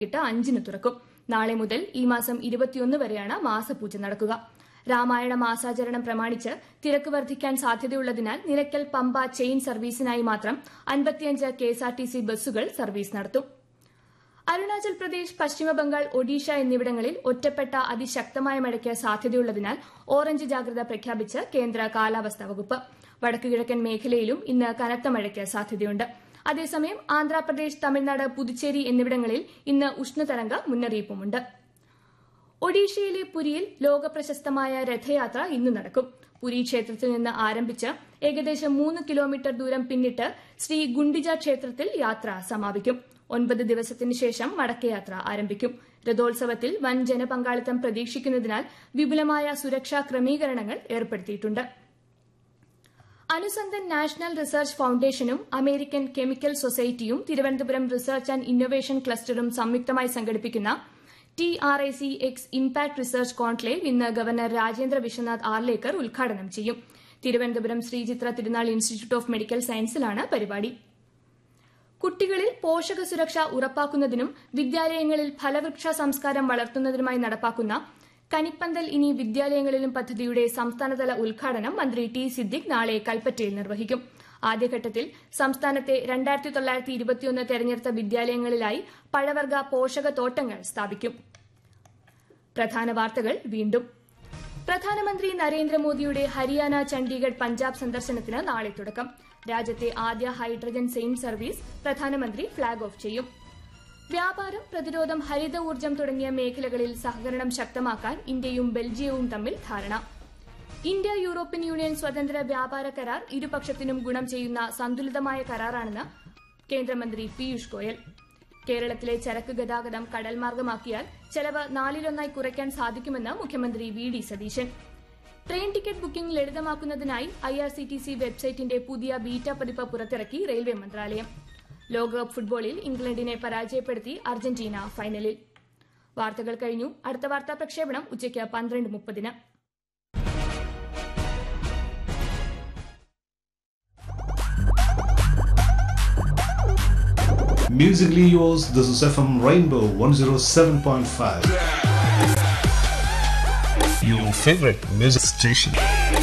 വൈകിട്ട് അഞ്ചിന് തുറക്കും നാളെ മുതൽ ഈ മാസം ഇരുപത്തിയൊന്ന് വരെയാണ് മാസപൂജ നടക്കുക രാമായണ മാസാചരണം പ്രമാണിച്ച് തിരക്ക് വർദ്ധിക്കാൻ സാധ്യതയുള്ളതിനാൽ നിലയ്ക്കൽ പമ്പ ചെയിൻ സർവീസിനായി മാത്രം അൻപത്തിയഞ്ച് കെഎസ്ആർടിസി ബസ്സുകൾ സർവീസ് നടത്തും അരുണാചൽ പ്രദേശ് പശ്ചിമബംഗാൾ ഒഡീഷ എന്നിവിടങ്ങളിൽ ഒറ്റപ്പെട്ട അതിശക്തമായ മഴയ്ക്ക് സാധ്യതയുള്ളതിനാൽ ഓറഞ്ച് ജാഗ്രത പ്രഖ്യാപിച്ച് കേന്ദ്ര കാലാവസ്ഥാ വകുപ്പ് വടക്കുകിഴക്കൻ മേഖലയിലും ഇന്ന് കനത്ത മഴയ്ക്ക് സാധ്യതയുണ്ട് അതേസമയം ആന്ധ്രാപ്രദേശ് തമിഴ്നാട് പുതുച്ചേരി എന്നിവിടങ്ങളിൽ ഇന്ന് ഉഷ്ണതരംഗ മുന്നറിയിപ്പുമുണ്ട് ഒഡീഷയിലെ പുരിയിൽ ലോകപ്രശസ്തമായ രഥയാത്ര ഇന്ന് നടക്കും പുരി ക്ഷേത്രത്തിൽ നിന്ന് ആരംഭിച്ച് ഏകദേശം മൂന്ന് കിലോമീറ്റർ ദൂരം പിന്നിട്ട് ശ്രീ ഗുണ്ടിജ ക്ഷേത്രത്തിൽ യാത്ര സമാപിക്കും ഒൻപത് ദിവസത്തിന് ശേഷം മടക്കയാത്ര ആരംഭിക്കും രഥോത്സവത്തിൽ വൻ ജനപങ്കാളിത്തം പ്രതീക്ഷിക്കുന്നതിനാൽ വിപുലമായ സുരക്ഷാ ക്രമീകരണങ്ങൾ ഏർപ്പെടുത്തിയിട്ടുണ്ട് അനുസന്ധൻ നാഷണൽ റിസർച്ച് ഫൌണ്ടേഷനും അമേരിക്കൻ കെമിക്കൽ സൊസൈറ്റിയും തിരുവനന്തപുരം റിസർച്ച് ആൻഡ് ഇന്നൊവേഷൻ ക്ലസ്റ്ററും സംയുക്തമായി സംഘടിപ്പിക്കുന്ന T R I C X impact research conclave ഇന്ന് ഗവർണർ രാജേന്ദ്ര വിശ്വനാഥ് ആർലേക്കർ ഉദ്ഘാടനം ചെയ്യും തിരുവനന്തപുരം ശ്രീചിത്ര തിരുനാൾ ഇൻസ്റ്റിറ്റ്യൂട്ട് ഓഫ് മെഡിക്കൽ സയൻസിലാണ് പരിപാടി കുട്ടികളിൽ പോഷക സുരക്ഷ ഉറപ്പാക്കുന്നതിനും വിദ്യാലയങ്ങളിൽ ഫലവൃക്ഷ സംസ്കാരം വളർത്തുന്നതിനുമായി നടപ്പാക്കുന്ന കനിപ്പന്തൽ ഇനി വിദ്യാലയങ്ങളിലും പദ്ധതിയുടെ സംസ്ഥാനതല ഉദ്ഘാടനം മന്ത്രി ടി സിദ്ദിഖ് നാളെ കൽപ്പറ്റയിൽ നിർവഹിക്കും ആദ്യഘട്ടത്തിൽ സംസ്ഥാനത്തെ രണ്ടായിരത്തി തൊള്ളായിരത്തി ഇരുപത്തിയൊന്ന് തെരഞ്ഞെടുത്ത വിദ്യാലയങ്ങളിലായി പഴവർഗ പോഷക തോട്ടങ്ങൾ സ്ഥാപിക്കും പ്രധാന വാർത്തകൾ വീണ്ടും പ്രധാനമന്ത്രി നരേന്ദ്രമോദിയുടെ ഹരിയാന ചണ്ഡീഗഡ് പഞ്ചാബ് സന്ദർശനത്തിന് നാളെ തുടക്കം രാജ്യത്തെ ആദ്യ ഹൈഡ്രജൻ സെയിൻ സർവീസ് പ്രധാനമന്ത്രി ഫ്ളാഗ് ഓഫ് ചെയ്യും വ്യാപാരം പ്രതിരോധം ഹരിത ഊർജ്ജം തുടങ്ങിയ മേഖലകളിൽ സഹകരണം ശക്തമാക്കാൻ ഇന്ത്യയും ബെൽജിയവും തമ്മിൽ ധാരണ ഇന്ത്യ യൂറോപ്യൻ യൂണിയൻ സ്വതന്ത്ര വ്യാപാര കരാർ ഇരുപക്ഷത്തിനും ഗുണം ചെയ്യുന്ന സന്തുലിതമായ കരാറാണെന്ന് കേന്ദ്രമന്ത്രി പീയൂഷ് ഗോയൽ കേരളത്തിലെ ചരക്ക് ഗതാഗതം കടൽമാർഗമാക്കിയാൽ ചെലവ് നാലിലൊന്നായി കുറയ്ക്കാൻ സാധിക്കുമെന്ന് മുഖ്യമന്ത്രി V D Satheesan train ticket booking ലളിതമാക്കുന്നതിനായി I R C T C വെബ്സൈറ്റിന്റെ പുതിയ ബീറ്റ പതിപ്പ് പുറത്തിറക്കി റെയിൽവേ മന്ത്രാലയം ലോകകപ്പ് ഫുട്ബോളിൽ ഇംഗ്ലണ്ടിനെ പരാജയപ്പെടുത്തി അർജന്റീന ഫൈനലിൽ വാർത്തകൾ കഴിഞ്ഞു അടുത്ത വാർത്താ പ്രക്ഷേപണം ഉച്ചയ്ക്ക് പന്ത്രണ്ട് മുപ്പതിന് Musically yours, this is FM Rainbow 107.5. Your favorite music station.